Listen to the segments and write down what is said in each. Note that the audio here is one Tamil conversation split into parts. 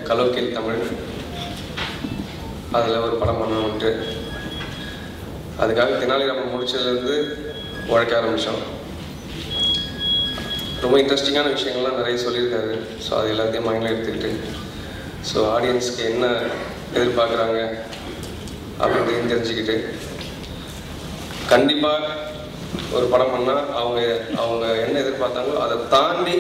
கலோக்கில் தமிழ் அதில் ஒரு படம் பண்ணணுன்ட்டு அதுக்காக தெனாலிராமன் முடிச்சதுலேருந்து உழைக்க ஆரம்பித்தோம் ரொம்ப இன்ட்ரெஸ்டிங்கான விஷயங்கள்லாம் நிறைய சொல்லியிருக்காரு ஸோ அது எல்லாத்தையும் மைண்டில் எடுத்துக்கிட்டு ஸோ ஆடியன்ஸ்க்கு என்ன எதிர்பார்க்குறாங்க அப்படின்றதையும் தெரிஞ்சுக்கிட்டு கண்டிப்பாக ஒரு படம் பண்ணால் அவங்க அவங்க என்ன எதிர்பார்த்தாங்களோ அதை தாண்டி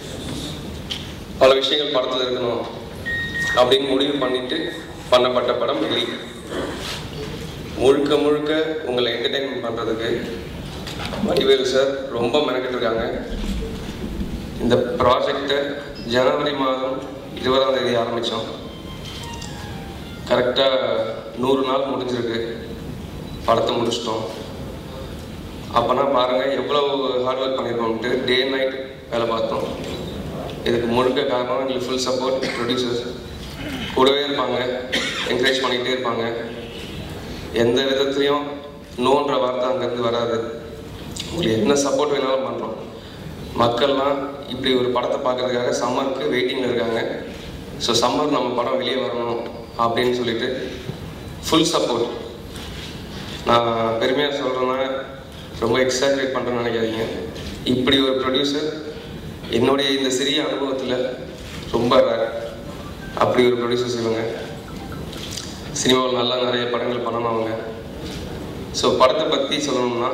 பல விஷயங்கள் படத்தில் இருக்கணும் அப்படின்னு முடிவு பண்ணிட்டு பண்ணப்பட்ட படம் எலி முழுக்க முழுக்க உங்களை என்டர்டெயின்மெண்ட் பண்ணுறதுக்கு வடிவேலு சார் ரொம்ப மெனக்கிட்டு இருக்காங்க இந்த ப்ராஜெக்டை ஜனவரி மாதம் இருபதாம் தேதி ஆரம்பித்தோம் கரெக்டாக நூறு நாள் முடிஞ்சிருக்கு படத்தை முடிச்சிட்டோம் அப்போனா பாருங்கள் எவ்வளோ ஹார்ட் ஒர்க் பண்ணியிருக்கோம்ட்டு டே நைட் வேலை பார்த்தோம் இதுக்கு முழுக்க காரணம் எங்களுக்கு ஃபுல் சப்போர்ட் ப்ரொடியூசர்ஸ் கூடவே இருப்பாங்க என்கரேஜ் பண்ணிகிட்டே இருப்பாங்க எந்த விதத்துலையும் நோன்ற வார்த்தை அங்கேருந்து வராது உங்களுக்கு என்ன சப்போர்ட் வேணாலும் பண்ணுறோம் மக்கள்லாம் இப்படி ஒரு படத்தை பார்க்கறதுக்காக சம்மருக்கு வெயிட்டிங்கில் இருக்காங்க ஸோ சம்மர் நம்ம படம் வெளியே வரணும் அப்படின்னு சொல்லிட்டு ஃபுல் சப்போர்ட் நான் பெருமையாக சொல்கிறேன்னா ரொம்ப எக்ஸாஜரேட் பண்ணுறேன்னு நினைக்காதீங்க இப்படி ஒரு ப்ரொடியூசர் என்னுடைய இந்த சிறிய அனுபவத்தில் ரொம்ப rare. அப்படி ஒரு ப்ரொடியூசர்ஸ் இவங்க சினிமாவில் நல்லா நிறைய படங்கள் பண்ணணும் அவங்க ஸோ படத்தை பற்றி சொல்லணும்னா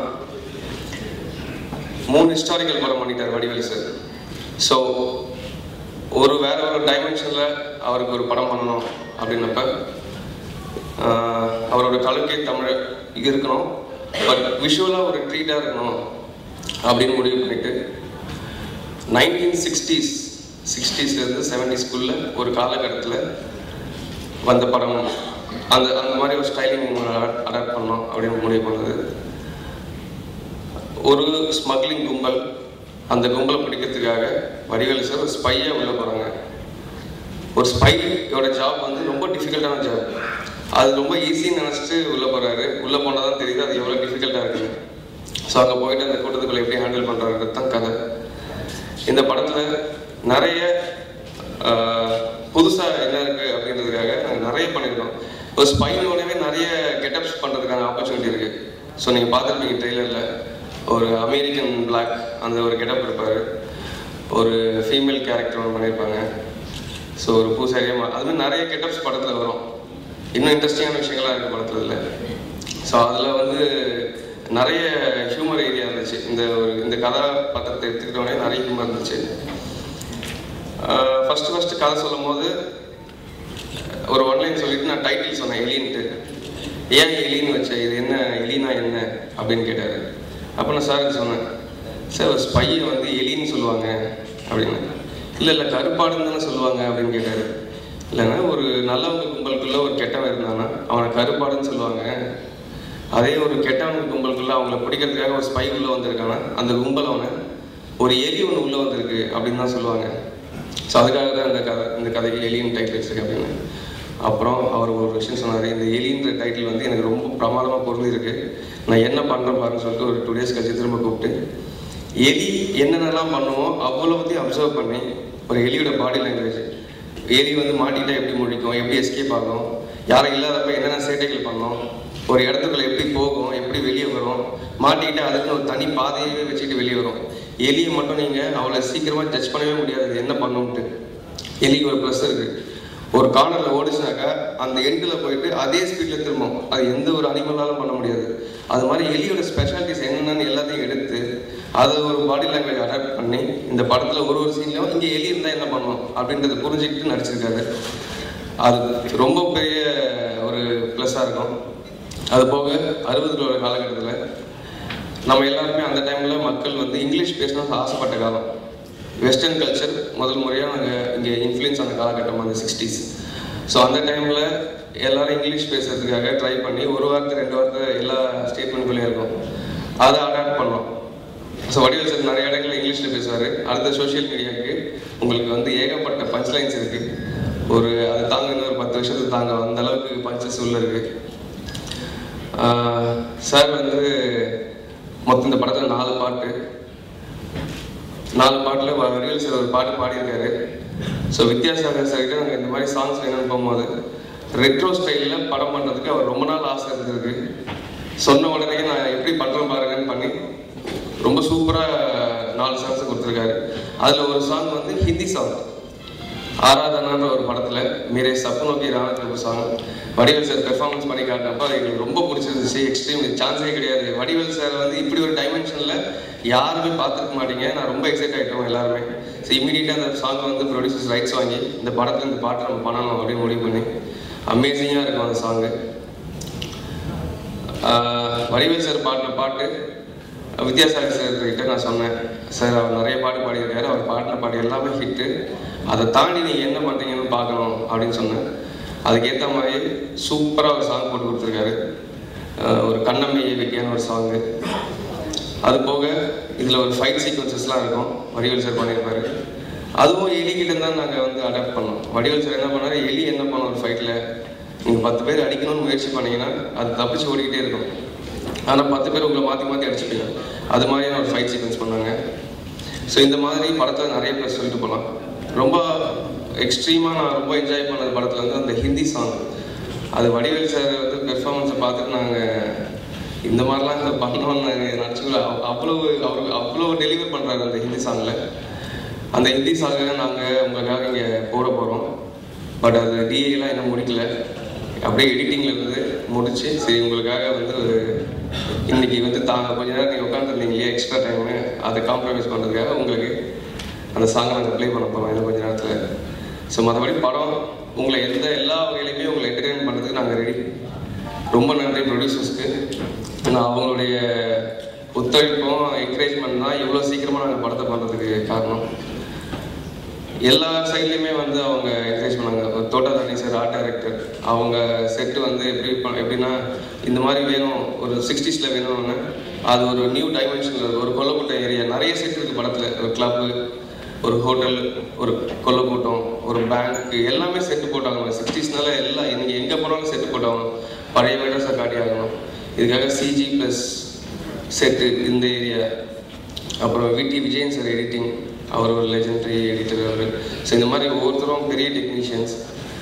மூணு ஹிஸ்டாரிக்கல் படம் பண்ணிட்டார் வடிவேலு சார் ஸோ ஒரு வேற ஒரு டைமென்ஷனில் அவருக்கு ஒரு படம் பண்ணணும் அப்படின்னப்ப ஆஹ், அவரோட கலக்கே தமிழ் இருக்கணும் பட் விஷுவலாக ஒரு ட்ரீட்டாக இருக்கணும் அப்படின்னு முடிவு பண்ணிட்டு நைன்டீன் சிக்ஸ்டீஸ் சிக்ஸ்டீஸ்லேருந்து செவன்டிஸ்குள்ள ஒரு காலகட்டத்தில் வந்த படம் அந்த அந்த மாதிரி ஒரு ஸ்டைலிங் அடாப்ட் பண்ணோம் அப்படின்னு முடிவு பண்ணது ஒரு ஸ்மக்லிங் கும்பல் அந்த கும்பலை பிடிக்கிறதுக்காக வடிவேலு சார் ஒரு ஸ்பையாக உள்ளே போகிறாங்க ஒரு ஸ்பையோட ஜாப் வந்து ரொம்ப டிஃபிகல்ட்டான ஜாப் அது ரொம்ப ஈஸின்னு நினச்சிட்டு உள்ளே போகிறாரு உள்ளே போனால் தான் தெரியுது அது எவ்வளோ டிஃபிகல்ட்டாக இருக்குது ஸோ அங்கே போயிட்டு அந்த கூட்டத்துக்குள்ள எப்படி ஹேண்டில் பண்ணுறாருன்றது தான் கதை இந்த படத்தில் நிறைய புதுசாக என்ன இருக்குது அப்படின்றதுக்காக நாங்கள் நிறைய பண்ணியிருக்கோம் ஒரு ஸ்பைனோடவே நிறைய கெட்டப்ஸ் பண்ணுறதுக்கான ஆப்பர்ச்சுனிட்டி இருக்குது ஸோ நீங்கள் பார்த்துருப்பீங்க ட்ரெய்லரில் ஒரு அமெரிக்கன் பிளாக் அந்த ஒரு கெட்டப் இருப்பார் ஒரு ஃபீமேல் கேரக்டர் ஒன்று பண்ணியிருப்பாங்க ஸோ ஒரு பூசாரியாக அது மாதிரி நிறைய கெட்டப்ஸ் படத்தில் வரும் இன்னும் இன்ட்ரெஸ்டிங்கான விஷயங்கள்லாம் இருக்குது படத்தில் இல்லை ஸோ அதில் வந்து நிறைய ஹியூமர் ஏரியா இருந்துச்சு இந்த ஒரு இந்த கதாபாத்திரத்தை எடுத்துக்கிட்டோடனே நிறைய ஹியூமர் இருந்துச்சு ஃபஸ்ட்டு ஃபஸ்ட்டு கதை சொல்லும் போது ஒரு ஒன்லைன் சொல்லிட்டு நான் டைட்டில் சொன்னேன் எலின்ட்டு ஏன் எலின்னு வச்சேன் இது என்ன எலினா என்ன அப்படின்னு கேட்டார் அப்போ நான் சாருக்கு சொன்னேன் சார் ஒரு ஸ்பையை வந்து எலின்னு சொல்லுவாங்க அப்படின்னு இல்லை இல்லை கருப்பாடுன்னு தானே சொல்லுவாங்க அப்படின்னு கேட்டார் இல்லைன்னா ஒரு நல்லவங்க கும்பலுக்குள்ள ஒரு கெட்டவன் இருந்தானா அவனை கருப்பாடுன்னு சொல்லுவாங்க அதே ஒரு கெட்டவங்க கும்பலுக்குள்ள அவங்கள பிடிக்கிறதுக்காக ஒரு ஸ்பை உள்ள வந்திருக்கானா அந்த கும்பல் அவனை ஒரு எலி ஒன்று உள்ள வந்திருக்கு அப்படின்னு தான் சொல்லுவாங்க ஸோ அதுக்காக தான் இந்த கதை இந்த கதைக்கு எலியின் டைட்டில் வச்சிருக்கு அப்படின்னு அப்புறம் அவர் ஒரு விஷயம் சொன்னார் இந்த எலின்ற டைட்டில் வந்து எனக்கு ரொம்ப பிரமாதமாக பொருள் இருக்கு நான் என்ன பண்ணுறேன் பாருன்னு சொல்லிட்டு ஒரு டூ டேஸ் கழிச்சு திரும்ப கூப்பிட்டு எலி என்னென்னலாம் பண்ணுமோ அவ்வளோத்தையும் அப்சர்வ் பண்ணி ஒரு எலியோட பாடி லாங்குவேஜ் எலி வந்து மாட்டிட்டா எப்படி முடிக்கும் எப்படி எஸ்கேப் ஆகும் யாரும் இல்லாதப்ப என்னென்ன சேட்டைகள் பண்ணோம் ஒரு இடத்துக்குள்ள எப்படி போகும் எப்படி வெளியே வரும் மாட்டிக்கிட்டு அதுக்குன்னு ஒரு தனி பாதையவே வச்சுக்கிட்டு வெளியே வரும் எலியை மட்டும் நீங்கள் அவ்வளோ சீக்கிரமாக ஜட்ஜ் பண்ணவே முடியாது இது என்ன பண்ணும்ட்டு எலிக்கு ஒரு ப்ளஸ் இருக்கு ஒரு கார்னரில் ஓடிச்சுனாக்கா அந்த எண்டில் போயிட்டு அதே ஸ்பீடில் திரும்பும் அது எந்த ஒரு அனிமலாலும் பண்ண முடியாது அது மாதிரி எலியோட ஸ்பெஷாலிட்டிஸ் என்னென்னு எல்லாத்தையும் எடுத்து அதை ஒரு பாடி லாங்குவேஜ் அடாப்ட் பண்ணி இந்த படத்தில் ஒரு ஒரு சீன்லையும் இங்கே எலி இருந்தால் என்ன பண்ணும் அப்படின்றத புரிஞ்சுக்கிட்டு நடிச்சிருக்காரு அது ரொம்ப பெரிய ஒரு ப்ளஸ்ஸாக இருக்கும் அது போக அறுபதுகளோட காலகட்டத்தில் நம்ம எல்லாருமே அந்த டைமில் மக்கள் வந்து இங்கிலீஷ் பேசணும்னு ஆசைப்பட்ட காலம் வெஸ்டர்ன் கல்ச்சர் முதல் முறையாக நாங்கள் இங்கே இன்ஃப்ளூயன்ஸ் ஆன காலகட்டம் அந்த சிக்ஸ்டீஸ் ஸோ அந்த டைமில் எல்லாரும் இங்கிலீஷ் பேசுறதுக்காக ட்ரை பண்ணி ஒரு வாரத்தை ரெண்டு வாரத்தை எல்லா ஸ்டேட்மெண்ட்குள்ளேயும் இருக்கும் அதை அடாப்ட் பண்ணோம் ஸோ வடிவேல் சார் நிறைய இடங்களில் இங்கிலீஷில் பேசுவார் அடுத்த சோஷியல் மீடியாவுக்கு உங்களுக்கு வந்து ஏகப்பட்ட பஞ்ச் லைன்ஸ் இருக்குது ஒரு அது தாங்க இன்னும் ஒரு பத்து வருஷத்துக்கு தாங்க அந்த அளவுக்கு பஞ்சஸ் உள்ள இருக்குது சார் வந்து மொத்தம் இந்த படத்தில் நாலு பாட்டு நாலு பாட்டில் வடிவேல் சார் ஒரு பாட்டு பாடியிருக்காரு ஸோ வித்யாசாகர் சார்கிட்ட நாங்கள் இந்த மாதிரி சாங்ஸ் வேணும்னு போகும்போது ரெட்ரோ ஸ்டைலில் படம் பண்ணுறதுக்கு அவர் ரொம்ப நாள் ஆசை இருந்திருக்கு சொன்ன உடனே நான் எப்படி பண்ணுறேன் பாருங்கன்னு பண்ணி ரொம்ப சூப்பராக நாலு சாங்ஸ் கொடுத்துருக்காரு அதில் ஒரு சாங் வந்து ஹிந்தி சாங் ஆராதனான்ற ஒரு படத்தில் மீரே சப்பு நோக்கி ராணத்தில் சாங் வடிவேல் சார் பெர்ஃபார்மன்ஸ் பண்ணி காட்டினப்ப அது எங்களுக்கு ரொம்ப பிடிச்சிருந்துச்சு எக்ஸ்ட்ரீம் சான்ஸே கிடையாது வடிவேல் சார் வந்து இப்படி ஒரு டைமென்ஷனில் யாருமே பார்த்துருக்க மாட்டீங்க நான் ரொம்ப எக்ஸைட் ஆகிட்டோம் எல்லாருமே ஸோ இமீடியட்டாக அந்த சாங்கை வந்து ப்ரொடியூசர்ஸ் ரைட்ஸ் வாங்கி இந்த படத்தில் இந்த பாட்டை நம்ம பண்ணணும் அப்படின்னு முடிவு பண்ணி அமேசிங்காக இருக்கும் அந்த சாங்கு வடிவேல் சார் பாடின பாட்டு வித்யாசாகர் சார் கிட்ட நான் சொன்னேன் சார் அவர் நிறைய பாட்டு பாடியிருக்காரு அவர் பாடின பாட்டு எல்லாமே ஹிட்டு அதை தாண்டி நீங்கள் என்ன பண்ணுறீங்கன்னு பார்க்கணும் அப்படின்னு சொன்னேன் அதுக்கேற்ற மாதிரி சூப்பராக ஒரு சாங் போட்டு கொடுத்துருக்காரு ஆஹ் ஒரு கண்ணம்மையை வைக்கான ஒரு சாங்கு அது போக இதில் ஒரு ஃபைட் சீக்வன்சஸ்லாம் இருக்கும் வடிவேல் சார் பண்ணியிருப்பாரு அதுவும் எலிகிட்ட தான் நாங்கள் வந்து அடாப்ட் பண்ணோம் வடிவேல் சார் என்ன பண்ணாரு எலி என்ன பண்ணோம் ஒரு ஃபைட்டில் நீங்கள் பத்து பேர் அடிக்கணும்னு முயற்சி பண்ணீங்கன்னா அது தப்பிச்சு ஓடிக்கிட்டே இருக்கும் ஆனால் பத்து பேர் உங்களை மாற்றி மாற்றி அடிச்சுப்பீங்க அது மாதிரியான ஒரு ஃபைட் சீக்வன்ஸ் பண்ணாங்க ஸோ இந்த மாதிரி படத்தில் நிறைய பேர் சொல்லிட்டு போகலாம் ரொம்ப எக்ஸ்ட்ரீமாக நான் ரொம்ப என்ஜாய் பண்ணது படத்தில் வந்து அந்த ஹிந்தி சாங் அது வடிவேல் சார் வந்து பெர்ஃபார்மன்ஸை பார்த்துட்டு நாங்கள் இந்த மாதிரிலாம் இந்த பண்ணோம்னு நாங்கள் நினச்சிக்கல அவ்வளோ அவருக்கு அவ்வளோ டெலிவர் பண்ணுறாரு அந்த ஹிந்தி சாங்கில் அந்த ஹிந்தி சாங்கை நாங்கள் உங்களுக்காக இங்கே போட போகிறோம் பட் அது டிஏலாம் இன்னும் முடிக்கல அப்படியே எடிட்டிங்கில் இருந்து முடிச்சு சரி உங்களுக்காக வந்து ஒரு இன்னைக்கு வந்து தாங்க கொஞ்ச நேரம் நீங்கள் உட்காந்துருந்தீங்க இல்லையா எக்ஸ்ட்ரா டைமு அதை காம்ப்ரமைஸ் பண்ணுறதுக்காக உங்களுக்கு அந்த சாங்கை நாங்கள் ப்ளே பண்ண போகிறோம் இன்னும் கொஞ்ச நேரத்தில் ஸோ மற்றபடி படம் உங்களை எந்த எல்லா வகையிலையுமே உங்களை என்டர்டெயின் பண்ணுறதுக்கு நாங்கள் ரெடி ரொம்ப நன்றி ப்ரொடியூசர்ஸ்க்கு நான் அவங்களுடைய ஒத்துழைப்பும் என்கரேஜ்மெண்ட் தான் இவ்வளோ சீக்கிரமாக நாங்கள் படத்தை பண்ணுறதுக்கு காரணம் எல்லா சைட்லேயுமே வந்து அவங்க என்கரேஜ் பண்ணாங்க ஒரு தோட்டதானி சார் ஆர்ட் டைரக்டர் அவங்க செட்டு வந்து எப்படி ப- எப்படின்னா இந்த மாதிரி வேணும் ஒரு சிக்ஸ்டீஸில் வேணும்னு அது ஒரு நியூ டைமென்ஷனில் ஒரு கொல்லக்கூட்டம் ஏரியா நிறைய செட் இருக்குது படத்தில் ஒரு கிளப்பு ஒரு ஹோட்டல் ஒரு கொல்லக்கூட்டம் ஒரு பேங்க் எல்லாமே செட்டு போட்டாங்க சிக்ஸ்டீஸ்னால எல்லாம் நீங்கள் எங்கே போனாலும் செட்டு போட்டாங்க பழைய வீடர்ஸை காட்டி ஆகணும் இதுக்காக சிஜி ப்ளஸ் செட்டு இந்த ஏரியா அப்புறம் விடி விஜயன் சார் எடிட்டிங் அவர் ஒரு லெஜெண்டரி எடிட்டர் அவர் ஸோ இந்த மாதிரி ஒவ்வொருத்தரும் பெரிய டெக்னீஷியன்ஸ்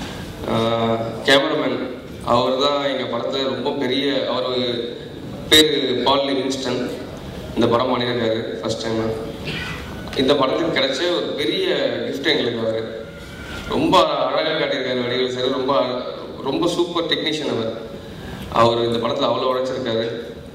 கேமராமேன் அவர் தான் எங்கள் படத்தில் ரொம்ப பெரிய அவர் பேர் பால் லிவிங்ஸ்டன் இந்த படம் பண்ணியிருக்காரு ஃபர்ஸ்ட் டைம் இந்த படத்துக்கு கிடைச்ச ஒரு பெரிய gift எங்களுக்கு அவர் ரொம்ப அழகாக காட்டியிருக்காரு வடிவேல் சார் ரொம்ப ரொம்ப சூப்பர் டெக்னீஷியன் அவர் அவர் இந்த படத்தில் அவ்வளோ உழைச்சிருக்காரு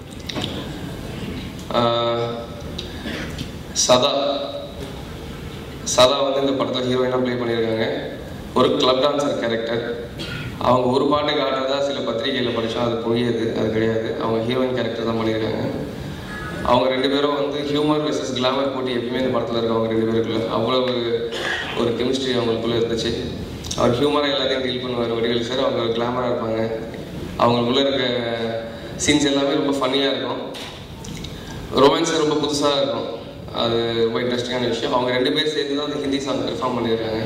ஆஹ் சதா சதா வந்து இந்த படத்தில் ஹீரோயினாக ப்ளே பண்ணியிருக்காங்க ஒரு கிளப் டான்சர் கேரக்டர் அவங்க ஒரு பாட்டுக்கு ஆடுறதா சில பத்திரிகையில் படித்தோம் அது புரியாது அது கிடையாது அவங்க ஹீரோயின் கேரக்டர் தான் பண்ணியிருக்காங்க அவங்க ரெண்டு பேரும் வந்து ஹியூமர் வெர்சஸ் கிளாமர் போட்டி எப்பயுமே இந்த படத்தில் இருக்கு அவங்க ரெண்டு பேருக்குள்ள அவ்வளோ ஒரு கெமிஸ்ட்ரி அவங்களுக்குள்ள இருந்துச்சு அவர் ஹியூமராக எல்லாத்தையும் டீல் பண்ணுவார் வடிவேல் சார் அவங்க கிளாமராக இருப்பாங்க அவங்களுக்குள்ள இருக்க சீன்ஸ் எல்லாமே ரொம்ப ஃபன்னியாக இருக்கும் ரொமான்ஸ் ரொம்ப புதுசாக இருக்கும் அது ரொம்ப இன்ட்ரெஸ்டிங்கான விஷயம் அவங்க ரெண்டு பேர் சேர்ந்து தான் அந்த ஹிந்தி சாங் பெர்ஃபார்ம் பண்ணியிருக்காங்க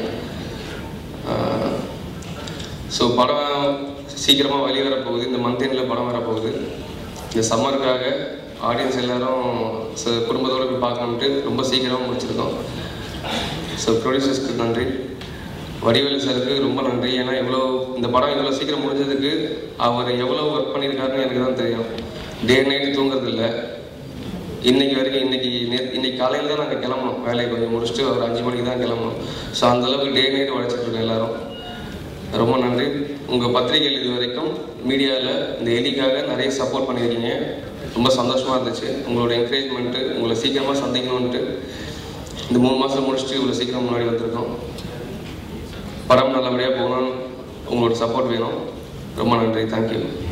ஸோ படம் சீக்கிரமாக வெளிவர போகுது இந்த மந்த் எண்டில் படம் வரப்போகுது இந்த சம்மருக்காக ஆடியன்ஸ் எல்லாரும் ச- குடும்பத்தோட போய் பார்க்கணுன்ட்டு ரொம்ப சீக்கிரமாக முடிச்சிருக்கோம் ஸோ ப்ரொடியூசர்ஸ்க்கு நன்றி வடிவேலு சாருக்கு ரொம்ப நன்றி ஏன்னா இவ்வளோ இந்த படம் இவ்வளோ சீக்கிரம் முடிஞ்சதுக்கு அவர் எவ்வளோ ஒர்க் பண்ணியிருக்காருன்னு எனக்கு தான் தெரியும் டே நைட்டு தூங்குறது இல்லை இன்னைக்கு வரைக்கும் இன்னைக்கு நே இன்னைக்கு காலையில் தான் நாங்கள் கிளம்பணும் வேலையை கொஞ்சம் முடிச்சுட்டு ஒரு அஞ்சு மணிக்கு தான் கிளம்பணும் ஸோ அந்த அளவுக்கு டே நைட் உழைச்சிட்டு இருக்கோம் எல்லாரும் ரொம்ப நன்றி உங்கள் பத்திரிகைகள் இது வரைக்கும் மீடியாவில் இந்த எலிக்காக நிறைய சப்போர்ட் பண்ணியிருக்கீங்க ரொம்ப சந்தோஷமாக இருந்துச்சு உங்களோட என்கரேஜ்மெண்ட்டு உங்களை சீக்கிரமாக சந்திக்கணுன்ட்டு இந்த மூணு மாதம் முடிச்சுட்டு இவ்வளோ சீக்கிரம் முன்னாடி வந்திருக்கோம் படம் நல்லபடியாக போகணும்னு உங்களோட சப்போர்ட் வேணும் ரொம்ப நன்றி தேங்க்யூ